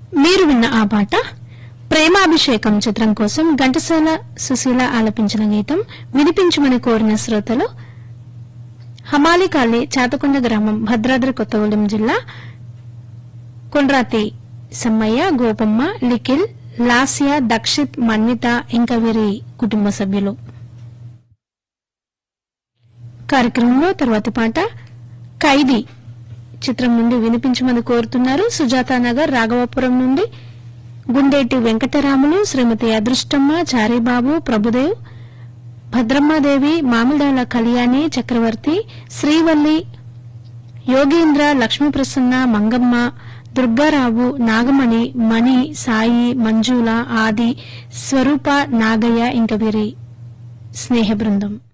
మీరు విన్న ఆ పాట ప్రేమాభిషేకం చిత్రం కోసం ఘంటసాల సుశీల ఆలపించిన గీతం వినిపించమని కోరిన శ్రోతలు హమాలి కాలనీ చాతకొండ గ్రామం భద్రాద్రి కొత్తగూడెం జిల్లా కొండ్రాతి సమ్మయ్య గోపమ్మ లిఖిల్ లాస్య దక్షిత్ మన్విత ఇంకా వీరి కుటుంబ సభ్యులు కార్యక్రమంలో తర్వాతి పాట ఖైదీ చిత్రం నుండి వినిపించమని కోరుతున్నారు సుజాత నగర్ రాఘవపురం నుండి గుండేటి వెంకటరాములు శ్రీమతి అదృష్టమ్మ చారిబాబు ప్రభుదేవ్ భద్రమ్మాదేవి మామిడాల కళ్యాణి చక్రవర్తి శ్రీవల్లి యోగేంద్ర లక్ష్మీప్రసన్న మంగమ్మ దుర్గారావు నాగమణి మణి సాయి మంజుల ఆది స్వరూప నాగయ్య ఇంక వీరి స్నేహ బృందం